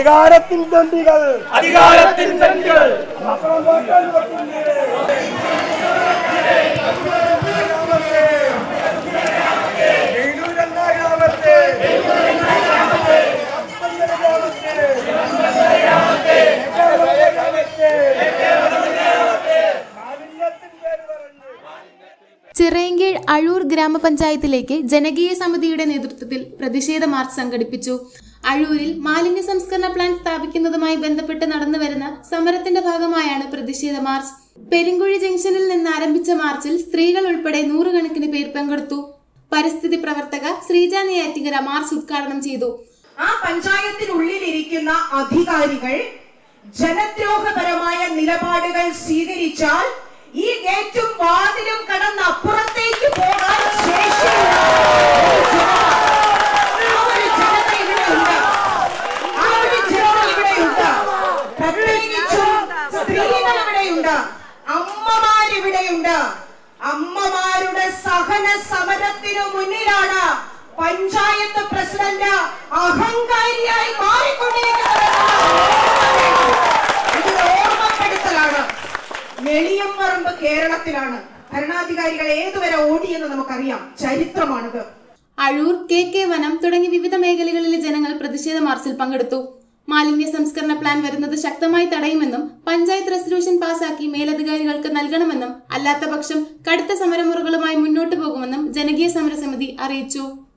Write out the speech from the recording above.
അധികാരത്തിൻ തൊണ്ടികൾ അധികാരത്തിൻ തണ്ടികൾ ചിറയൻകീഴ് അഴൂർ ഗ്രാമപഞ്ചായത്തിലേക്ക് ജനകീയ സമിതിയുടെ നേതൃത്വത്തിൽ പ്രതിഷേധ മാർച്ച് സംഘടിപ്പിച്ചു അഴൂരിൽ മാലിന്യ സംസ്കരണ പ്ലാന്റ് സ്ഥാപിക്കുന്നതുമായി ബന്ധപ്പെട്ട് നടന്നുവരുന്ന സമരത്തിന്റെ ഭാഗമായാണ് പ്രതിഷേധ മാർച്ച് പെരുങ്കുഴി ജംഗ്ഷനിൽ നിന്ന് ആരംഭിച്ച മാർച്ചിൽ സ്ത്രീകൾ ഉൾപ്പെടെ നൂറുകണക്കിന് പേർ പങ്കെടുത്തു പരിസ്ഥിതി പ്രവർത്തക ശ്രീജ നെയ്യാറ്റിങ്കര മാർച്ച് ഉദ്ഘാടനം ചെയ്തു ആ പഞ്ചായത്തിനുള്ളിലിരിക്കുന്ന അധികാരികൾ ജനദ്രോഹപരമായ നിലപാടുകൾ സ്വീകരിച്ചാൽ ഈ ഗേറ്റും വാതിലും കടന്ന് അപ്പുറത്തേക്ക് പോകാൻ ശേഷിയുള്ള ഒരു ജനത. ആ ഒരു ജനത ഇവിടെയുണ്ട്. ആ ഒരു ജനത ഇവിടെയുണ്ട്. പ്രത്യേകിച്ചും സ്ത്രീകൾ ഇവിടെയുണ്ട് അമ്മമാരിവിടെയുണ്ട് അമ്മമാരുടെ സഹന സമരത്തിനു മുന്നിലാണ് പഞ്ചായത്ത് പ്രസിഡന്റ് അഹങ്കാരിയായി മാറിക്കൊണ്ടിരിക്കുന്നത് ഇതൊരു ഓർമ്മപ്പെടുത്തലാണ് നെളിയമ്പറമ്പ് കേരളത്തിലാണ് ഭരണാധികാരികൾ ഏതുവരെ ഓടിയെന്ന് നമുക്കറിയാം ചരിത്രമാണിത് അഴൂർ കെ കെ വനം തുടങ്ങി വിവിധ മേഖലകളിലെ ജനങ്ങൾ പ്രതിഷേധ മാർച്ചിൽ പങ്കെടുത്തു മാലിന്യ സംസ്കരണ പ്ലാൻ വരുന്നത് ശക്തമായി തടയുമെന്നും പഞ്ചായത്ത് റെസല്യൂഷൻ പാസാക്കി മേലധികാരികൾക്ക് നൽകണമെന്നും അല്ലാത്ത പക്ഷം കടുത്ത സമരമുറകളുമായി മുന്നോട്ടു പോകുമെന്നും ജനകീയ സമരസമിതി അറിയിച്ചു